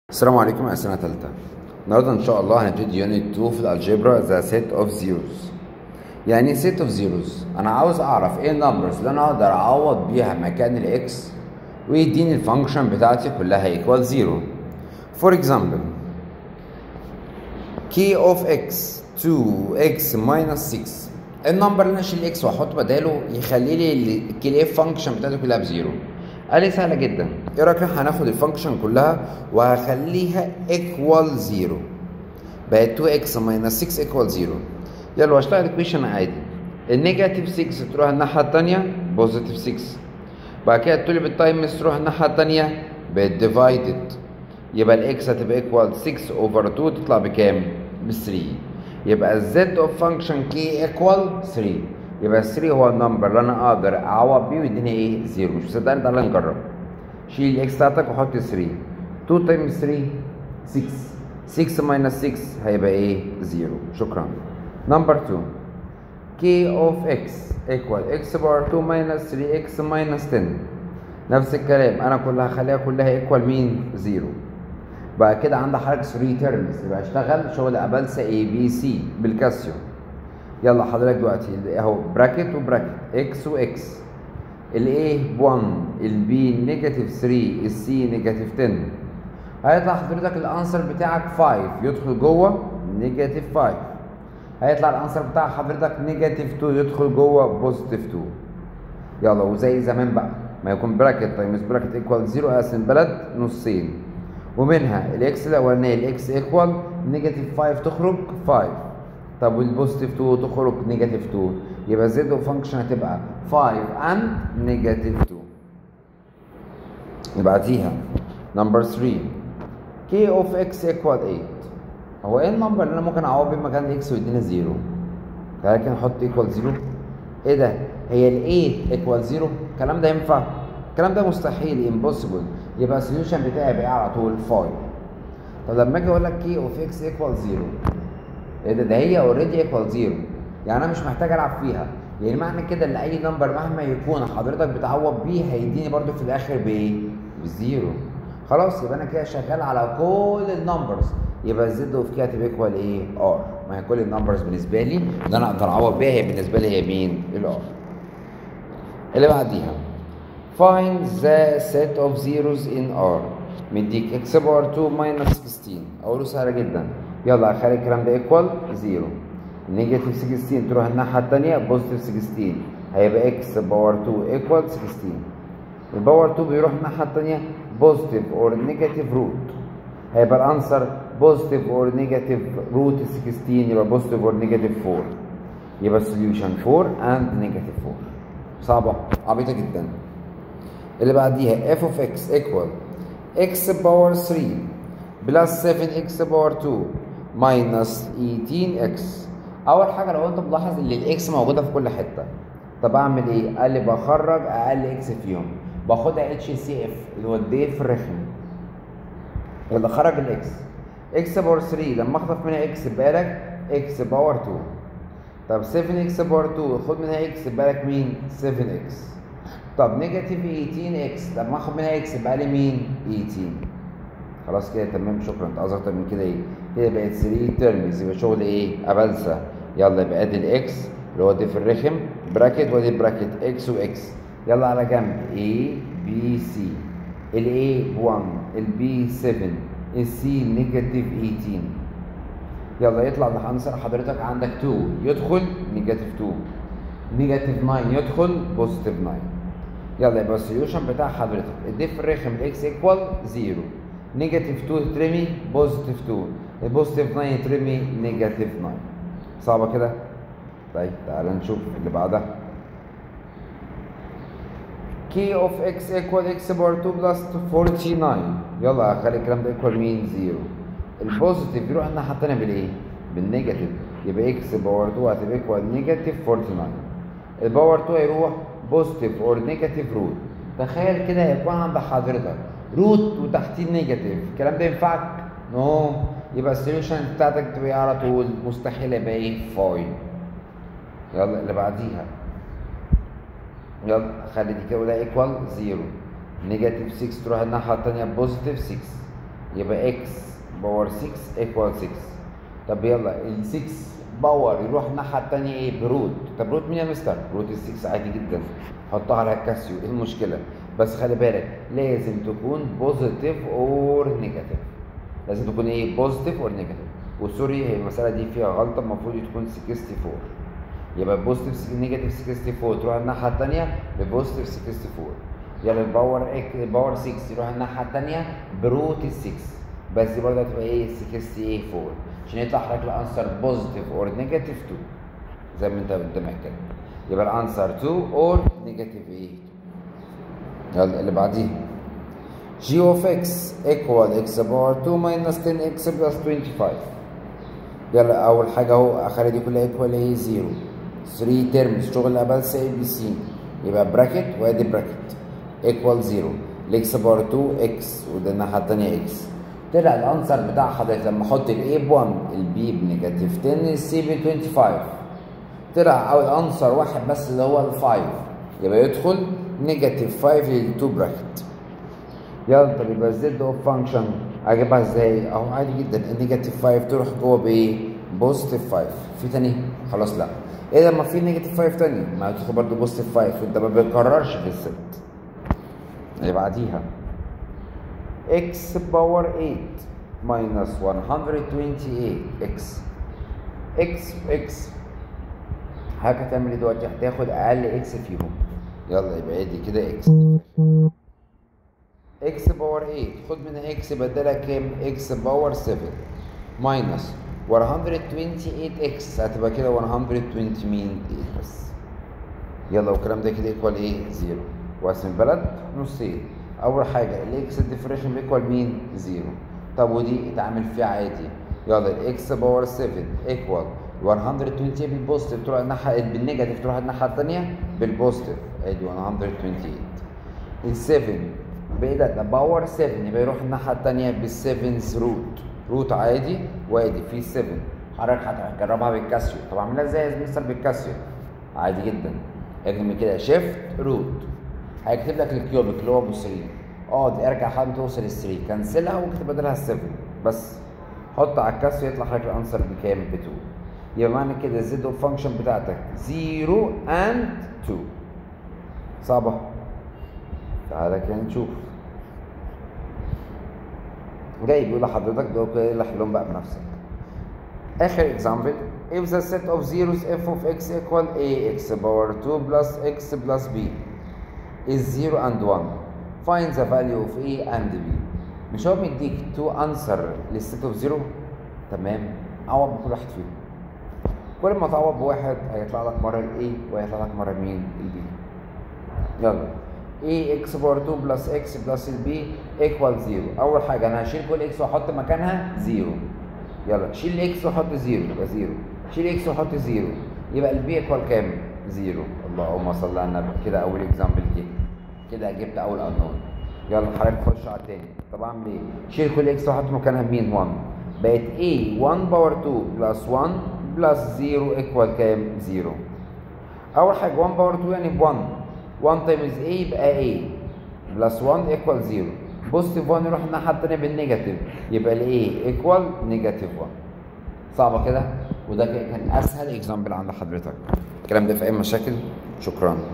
السلام عليكم انا سنه ثالثه النهارده ان شاء الله هنبتدي يونت 2 في الالجبرا ذا سيت اوف زيروز يعني ايه سيت اوف زيروز انا عاوز اعرف ايه النمبرز اللي انا اقدر اعوض بيها مكان الاكس ويديني الفانكشن بتاعتي كلها ايكوال زيرو فور اكزامبل كي اوف اكس 2x minus 6 النمبر اللي انا اشيل اكس واحط بداله يخلي لي الكي اف فانكشن بتاعته كلها بزيرو قال لي سهله جدا ايه رايك هناخد الفانكشن كلها وهخليها ايكوال زيرو بقت 2x minus 6 ايكوال زيرو يلا واشتغل ايكويشن عادي النيجاتيف 6 تروح الناحيه الثانيه بوزيتيف 6 بعد كده تقول لي بالتايمز تروح الناحيه الثانيه بالديفايدد يبقى الاكس هتبقى ايكوال 6 اوفر 2 تطلع بكام؟ ب 3 يبقى الزد اوف فانكشن كي ايكوال 3 يبقى 3 هو النمبر اللي انا اقدر اعوض بيه ويديني ايه؟ زيرو مش مصدقني تعالى نجرب شيل الاكس بتاعتك وحط 3 2 تايمز 3 6 6 ماينس 6 هيبقى ايه؟ زيرو شكرا نمبر 2 كي اوف اكس ايكوال اكس باور 2 ماينس 3 اكس ماينس 10 نفس الكلام انا كلها هخليها كلها ايكوال مين؟ زيرو بقى كده عندي حركه 3 تيرمز يبقى اشتغل شغل ابلسه اي بي سي بالكاسيو يلا حضرتك دلوقتي اهو براكت وبراكت اكس واكس الاي ب 1 البي نيجاتيف 3 السي نيجاتيف 10 هيطلع حضرتك الانسر بتاعك 5 يدخل جوه نيجاتيف 5 هيطلع الانسر بتاع حضرتك نيجاتيف 2 يدخل جوه بوزيتيف 2 يلا وزي زمان بقى ما يكون براكت تايمز براكت ايكوال 0 اقسم بلد نصين ومنها الاكس الاولانيه الاكس ايكوال نيجاتيف 5 تخرج 5 طب والبوزيتيف 2 تخرج نيجاتيف 2 يبقى زد فانكشن هتبقى 5 اند نيجاتيف 2 نبعتيها نمبر 3 كي اوف اكس ايكوال 8 هو ايه النمبر اللي انا ممكن اعوض بيه مكان الاكس ويديني 0 لكن احط ايكوال 0 ايه ده هي ال 8 ايكوال 0 الكلام ده ينفع الكلام ده مستحيل امبوسيبل يبقى السوليوشن بتاعي بقى على طول 5 طب لما اجي اقول لك كي اوف اكس ايكوال 0 ايه ده ده هي اوريدي ايكوال 0 يعني انا مش محتاج العب فيها يعني معنى كده ان اي نمبر مهما يكون حضرتك بتعوض بيه هيديني برده في الاخر بايه؟ بزيرو خلاص يبقى انا كده شغال على كل النمبرز يبقى الزد اوف كي هتبقى ايكوال ايه؟ ار ما هي كل النمبرز بالنسبه لي اللي انا اقدر اعوض بيها هي بالنسبه لي هي مين؟ الار اللي بعديها find the set of zeros in R مديك x باور 2 minus 16 اقوله سهله جدا يلا هخلي الكلام ده ايكوال 0 نيجاتيف 16 تروح الناحيه الثانيه بوزيتيف 16 هيبقى x باور 2 ايكوال 16 الباور 2 بيروح الناحيه الثانيه بوزيتيف اور نيجاتيف روت هيبقى الانسر بوزيتيف اور نيجاتيف روت 16 يبقى بوزيتيف اور نيجاتيف 4 يبقى السوليوشن 4 اند نيجاتيف 4 صعبه عبيطه جدا اللي بعديها f of x equal x باور 3 بلس 7x باور 2 ماينس 18x اول حاجه لو انت ملاحظ ان الاكس موجوده في كل حته طب اعمل ايه قال لي بخرج اقل اكس فيهم باخدها اتش سي اف اللي هو الدي في الرخم يلا خرج الاكس اكس باور 3 لما اخطف منها اكس بالك اكس باور 2 طب 7 اكس باور 2 خد منها اكس بالك مين 7 اكس طب نيجاتيف 18 اكس لما اخد منها اكس يبقى لي مين 18 خلاص كده تمام شكرا انت عاوز اكتر من كده ايه كده بقت 3 ترمز يبقى شغل ايه ابلسه يلا يبقى ادي الاكس اللي هو دي في الرخم براكت وادي براكت اكس واكس يلا على جنب A B C ال A 1 ال B 7 ال C نيجاتيف 18 يلا يطلع العنصر حضرتك عندك 2 يدخل نيجاتيف 2 نيجاتيف 9 يدخل بوزيتيف 9 يلا يبقى السوليوشن بتاع حضرتك الديف الرخم الاكس ايكوال 0 نيجاتيف 2 ترمي بوزيتيف 2 البوزيتيف 9 ترمي نيجاتيف 9 صعبه كده طيب تعالى نشوف اللي بعدها كي اوف اكس ايكوال اكس باور 2 بلس 49 يلا هخلي الكلام ده ايكوال مين 0 البوزيتيف يروح الناحيه الثانيه بالايه بالنيجاتيف يبقى اكس باور 2 هتبقى ايكوال نيجاتيف 49 الباور 2 هيروح بوزيتيف اور نيجاتيف روت تخيل كده هيكون عند حضرتك روت وتحتيه نيجاتيف الكلام ده ينفعك نو no. يبقى السوليوشن بتاعتك تبقى على طول مستحيل يبقى ايه 5 يلا اللي بعديها يلا خلي دي كده ايكوال 0 نيجاتيف 6 تروح الناحيه الثانيه بوزيتيف 6 يبقى x باور 6 ايكوال 6 طب يلا ال 6 باور يروح الناحيه الثانيه ايه بروت طب روت مين يا مستر روت ال 6 عادي جدا حطها على الكاسيو ايه المشكله بس خلي بالك لازم تكون بوزيتيف اور نيجاتيف لازم تكون ايه بوزيتيف اور نيجاتيف وسوري هي المساله دي فيها غلطه المفروض تكون 64 يبقى بوزيتيف نيجاتيف 64 تروح الناحيه الثانيه ببوزيتيف 64 يلا الباور اك الباور 6 يروح الناحيه الثانيه بروت ال 6 بس دي برضه هتبقى ايه 64 عشان يطلع حضرتك الانسر بوزيتيف اور نيجاتيف 2 زي ما انت قدامك كده يبقى الانسر 2 اور نيجاتيف 8 يلا اللي بعديها g of x equal x باور 2 minus 10x plus 25 يلا اول حاجه اهو اخر دي كلها ايكوال ايه 0 3 ترمز شغل قبل اي بي سي يبقى براكت وادي براكت ايكوال 0 الاكس باور 2 اكس وده الناحيه الثانيه اكس طلع الانسر بتاع حضرتك لما احط الاي ب 1 البي بنيجاتيف 10 السي ب 25 طلع او الانسر واحد بس اللي هو ال 5 يبقى يدخل نيجاتيف 5 لل 2 براكت يلا طب يبقى الزد اوف فانكشن اجيبها ازاي؟ اهو عادي جدا النيجاتيف 5 تروح جوه بايه؟ بوزيتيف 5 في تاني؟ خلاص لا ايه لما في نيجاتيف 5 تاني؟ ما هتدخل برضه بوزيتيف 5 وانت ما بتكررش في الست اللي بعديها x باور 8 minus 128 x x x حضرتك هتعمل ايه دلوقتي؟ هتاخد اقل اكس فيهم يلا يبقى دي كده اكس اكس باور 8 خد منها اكس بدلها كام؟ اكس باور 7 ماينس 128 اكس هتبقى كده 120 مين بس يلا والكلام ده كده ايكوال ايه؟ زيرو واسم البلد نصين اول حاجه الاكس الديفريشن بيكوال مين؟ زيرو طب ودي اتعامل فيها عادي يلا الاكس باور 7 ايكوال 120 بالبوزيتيف تروح الناحيه بالنيجاتيف تروح الناحيه الثانيه بالبوزيتيف ادي 128 ال 7 بقى ده باور 7 يبقى يروح الناحيه الثانيه بال7 روت روت عادي وادي في 7 حضرتك هتجربها بالكاسيو طب اعملها ازاي يا مستر بالكاسيو عادي جدا اجي كده شيفت روت هيكتب لك الكيوبيك اللي هو ابو 3 اقعد ارجع لحد ما توصل ال 3 كنسلها واكتب بدلها 7 بس حط على الكاسيو يطلع حضرتك الانسر بكام؟ ب 2 يبقى معنى كده الزد اوف فانكشن بتاعتك 0 اند 2 صعبه تعالى كده نشوف جاي بيقول لحضرتك دول كده اللي حلهم بقى بنفسك اخر اكزامبل if the set of zeros f of x equal ax power 2 plus x plus b is 0 and 1 find the value of a and b مش هو مديك تو انسر للست اوف 0 تمام عوض بكل واحد فيهم كل ما تعوض بواحد هيطلع لك مره الاي وهيطلع لك مره مين البي يلا a x باور 2 بلس x بلس البي ايكوال 0 اول حاجه انا هشيل كل x واحط مكانها 0 يلا شيل الاكس وحط 0 يبقى 0 شيل اكس وحط 0 يبقى البي ايكوال كام 0 اللهم صل على النبي كده اول اكزامبل دي كده جبت اول انون يلا حضرتك خش على التاني طب اعمل ايه شيل كل اكس واحط مكانها مين 1 بقت a 1 باور 2 بلس 1 بلس 0 ايكوال كام 0 اول حاجه 1 باور 2 يعني ب 1 1 تايمز a يبقى a بلس 1 ايكوال 0 بوزيتيف 1 يروح الناحيه الثانيه بالنيجاتيف يبقى ال a ايكوال نيجاتيف 1 صعبه كده وده كان اسهل اكزامبل عند حضرتك الكلام ده في اي مشاكل شكرا